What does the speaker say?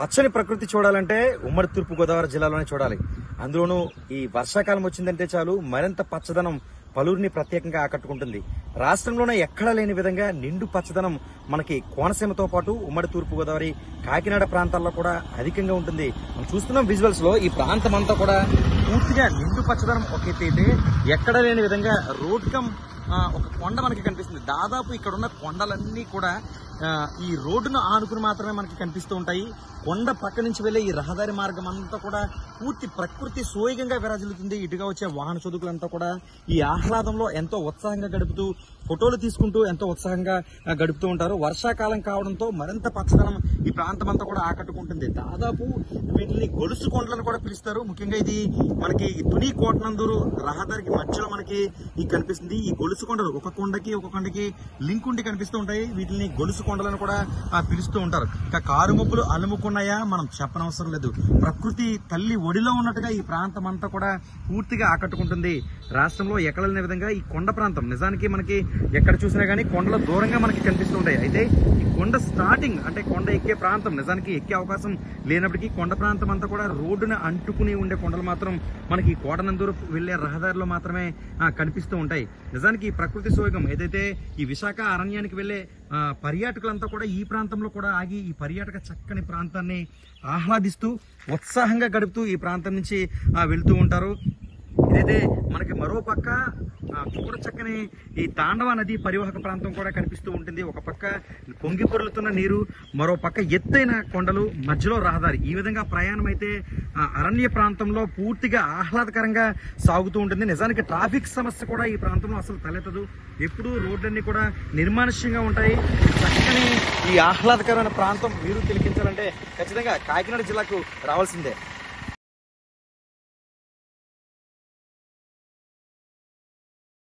పచ్చని ప్రకృతి చూడాలంటే ఉమ్మడి తూర్పు గోదావరి జిల్లాలోనే చూడాలి అందులోనూ ఈ వర్షాకాలం వచ్చిందంటే చాలు మరింత పచ్చదనం పలువురిని ప్రత్యేకంగా ఆకట్టుకుంటుంది రాష్ట్రంలోనే ఎక్కడా లేని విధంగా నిండు పచ్చదనం మనకి కోనసీమతో పాటు ఉమ్మడి తూర్పు గోదావరి కాకినాడ ప్రాంతాల్లో కూడా అధికంగా ఉంటుంది మనం చూస్తున్నాం విజువల్స్ లో ఈ ప్రాంతం అంతా కూడా పూర్తిగా నిండు పచ్చదనం ఒక ఎత్తు అయితే ఎక్కడ లేని విధంగా రోడ్ కమ్ ఆ, ఒక కొండ మనకి కనిపిస్తుంది దాదాపు ఇక్కడ ఉన్న కొండలన్నీ కూడా ఆ, ఈ రోడ్డును ఆనుకుని మాత్రమే మనకి కనిపిస్తూ ఉంటాయి కొండ పక్క నుంచి వెళ్లే ఈ రహదారి మార్గం అంతా కూడా పూర్తి ప్రకృతి సోయగంగా విరాజిల్లుతుంది ఇటుగా వచ్చే వాహన చదువుకులంతా కూడా ఈ ఆహ్లాదంలో ఎంతో ఉత్సాహంగా గడుపుతూ ఫోటోలు తీసుకుంటూ ఎంతో ఉత్సాహంగా ఆ, గడుపుతూ ఉంటారు వర్షాకాలం కావడంతో మరింత పచ్చదనం ఈ ప్రాంతం అంతా కూడా ఆకట్టుకుంటుంది దాదాపు వీటిని గొలుసు కొండలను కూడా పిలుస్తారు ముఖ్యంగా ఇది మనకి తుని కోటనందూరు రహదారికి మధ్యలో మనకి ఈ కనిపిస్తుంది ఈ గొలుసు కొండలు ఒక కొండకి ఒక కొండకి లింక్ ఉండి కనిపిస్తూ ఉంటాయి వీటిని గొలుసు కొండలను కూడా ఆ, పిలుస్తూ ఉంటారు ఇక కారు మబ్బులు అలుముకున్నాయా మనం చెప్పనవసరం లేదు ప్రకృతి తల్లి ఒడిలో ఉన్నట్టుగా ఈ ప్రాంతం అంతా కూడా పూర్తిగా ఆకట్టుకుంటుంది రాష్ట్రంలో ఎక్కడ లేని విధంగా ఈ కొండ ప్రాంతం నిజానికి మనకి ఎక్కడ చూసినా గానీ కొండల దూరంగా మనకి కనిపిస్తూ ఉంటాయి అయితే ఈ కొండ స్టార్టింగ్ అంటే కొండ ఎక్కే ప్రాంతం నిజానికి ఎక్కే అవకాశం లేనప్పటికీ కొండ ప్రాంతం అంతా కూడా రోడ్డుని అంటుకుని ఉండే కొండలు మాత్రం మనకి ఈ కోటనందూరు వెళ్లే రహదారిలో మాత్రమే ఆ, కనిపిస్తూ ఉంటాయి నిజానికి ఈ ప్రకృతి సోయగం ఏదైతే ఈ విశాఖ అరణ్యానికి వెళ్లే ఆ, పర్యాటకులంతా కూడా ఈ ప్రాంతంలో కూడా ఆగి ఈ పర్యాటక చక్కని ప్రాంతాన్ని ఆహ్లాదిస్తూ ఉత్సాహంగా గడుపుతూ ఈ ప్రాంతం నుంచి ఆ, వెళ్తూ ఉంటారు ఇదైతే మనకి మరో పక్క ఆ, చూడ చక్కని ఈ తాండవ నది పరివాహక ప్రాంతం కూడా కనిపిస్తూ ఉంటుంది ఒక పక్క పొంగి పొరులుతున్న నీరు మరో పక్క ఎత్తైన కొండలు మధ్యలో రహదారి ఈ విధంగా ప్రయాణం అయితే ఆ, అరణ్య ప్రాంతంలో పూర్తిగా ఆహ్లాదకరంగా సాగుతూ ఉంటుంది నిజానికి ట్రాఫిక్ సమస్య కూడా ఈ ప్రాంతంలో అసలు తలెత్తదు ఎప్పుడూ రోడ్లన్నీ కూడా నిర్మానుష్యంగా ఉంటాయి చక్కని ఈ ఆహ్లాదకరమైన ప్రాంతం మీరు తిలకించాలంటే ఖచ్చితంగా కాకినాడ జిల్లాకు రావాల్సిందే